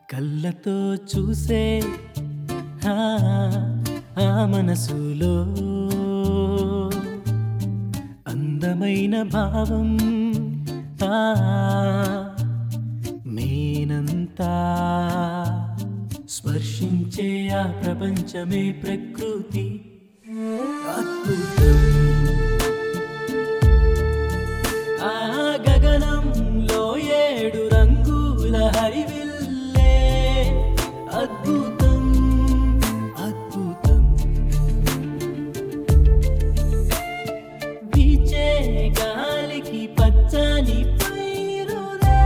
కళ్ళతో చూసే ఆ, ఆ మనసులో అందమైన భావం ఆ మేనంతా స్పర్శించే ఆ ప్రపంచమే ప్రకృతి అద్భుతం ఆ గగనంలో ఏడు రంగుల హరివిల్లే అద్భుతం అద్భుతం వీచే గాలికి పచ్చని పైరులే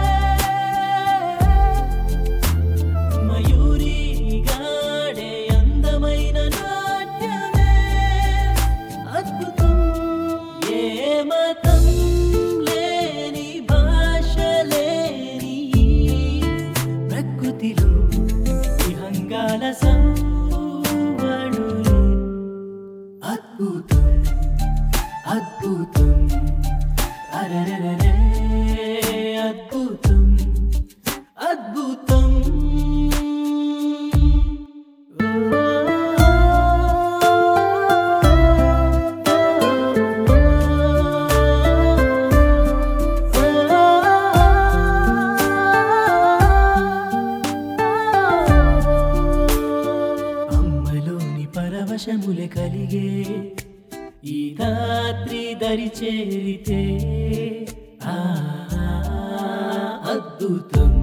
మయూరి గాడే అందమైన నాట్యమే అద్భుతం ఏ మతం లేని భాష లేని ఈ ప్రకృతిలో విహంగాల సౌవడులే అద్భుతం అద్భుతం అరరరే అద్భుతం అద్భుతం అమ్మలోని పరవశములే కలిగే ఈ రాత్రి దరి చేరితే ఆ అద్భుతం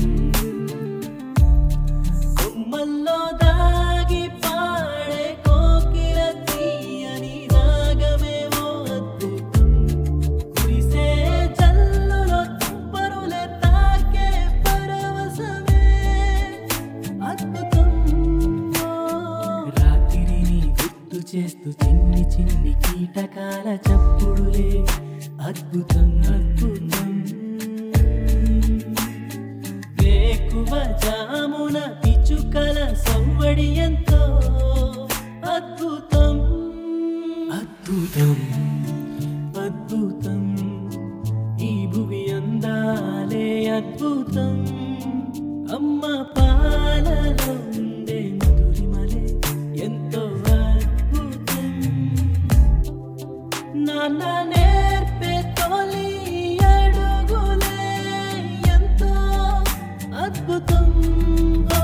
కొమ్మల్లో దాగి పాడే కోకిల తీయని రాగమేమో అద్భుతం కురిసే జల్లులో తుంపరులే తాకే పరవశమే అద్భుతం రాత్రిని గుర్తు చేస్తూ చిన్ని చిన్ని కీటకాల చప్పుడులే అద్భుతం అద్భుతం వేకువ జామున పిచుకల సవ్వడి ఎంతో అద్భుతం అద్భుతం అద్భుతం ఈ భువి అందాలే అద్భుతం అమ్మ పాలలో ఉండే మధురిమలే ఎంతో అద్భుతం నాన్న నేర్పే తొలి అడుగులే ఎంతో అద్భుతం ఓ,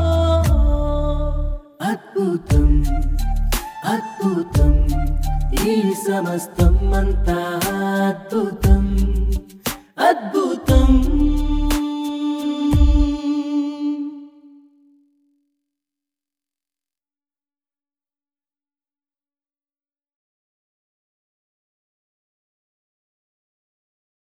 అద్భుతం అద్భుతం ఈ సమస్తం అంతా అద్భుతం అద్భుతం